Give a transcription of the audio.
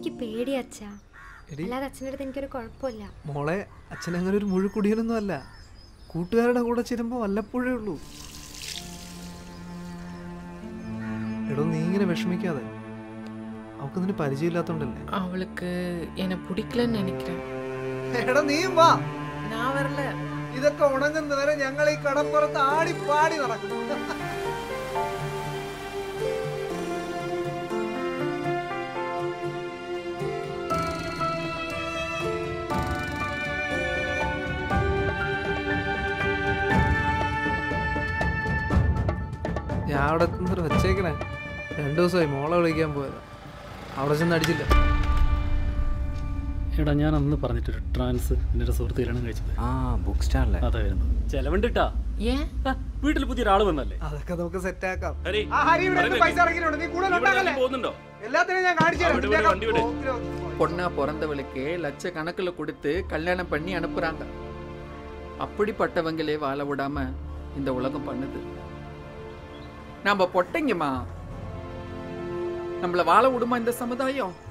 എനിക്ക് പേടി അച്ഛാ എടി അല്ലാതെ അച്ഛൻ്റെ അടുത്ത് എനിക്കൊരു കുഴപ്പമില്ല മോളെ അച്ഛൻ അങ്ങനെ ഒരു മുഴുക്കുടിയനൊന്നും അല്ല കൂട്ടുകാരുടെ കൂടെ ചേരുമ്പോൾ വല്ലപ്പോഴേ ഉള്ളൂ എടോ നീ ഇങ്ങനെ വിഷമിക്കാതെ അവൾക്ക് നിന്നെ പരിചയമില്ലാത്തോണ്ടല്ലേ அவளுக்கு என்னை பிடிக்கலன்னு நினைக்கிறேன் എടാ നീ വാ நான் வரல ഇതൊക്കെ ഉണങ്ങുന്നവരെ ഞങ്ങൾ ഈ കടപ്പുറത്ത് ആടിപ്പാടി നടക്കും ഞാൻ അവിടെ എത്തുന്നവരെ വെച്ചേക്കണേ രണ്ടു ദിവസമായി മോളെ വിളിക്കാൻ പോയതാ അവിടെ ചെന്ന് അടിച്ചില്ല എടാ ഞാൻ അന്ന് പറഞ്ഞിട്ടൊരു ട്രാൻസ് എൻ്റെ ഒരു സുഹൃത്ത് കല്യാണം കഴിച്ചത് ആ ബുക്ക് സ്റ്റാളിലെ അതായിരുന്നു ചെലവുണ്ട് ട്ടാ. ஏன் ആ, വീട്ടിൽ പുതിയൊരാൾ വന്നല്ലേ അതൊക്കെ നമുക്ക് സെറ്റ് ആക്കാം ഹരി, ആ, ഹരി ഇവിടെ പറയുന്നത് എന്ത് പൈസ ഇറക്കിയിട്ടുണ്ട് നീ കൂടുതൽ നീ ഇവിടെ ഉണ്ടാക്കല്ലേ പോകുന്നുണ്ടോ എല്ലാത്തിനും ഞാൻ കാണിച്ചു ആ, വിട്, വിട്, വണ്ടി വിട്. பொண்ணா பிறந்தவளுக்கு லட்சக்கணக்கில் கொடுத்து கல்யாணம் பண்ணி அனுப்புறாங்க அப்படிப்பட்டவங்களே வாழ விடாம இந்த உலகம் பண்ணுது நாம பொட்டைங்கம்மா நம்மள வாழ விடுமா இந்த சமுதாயம்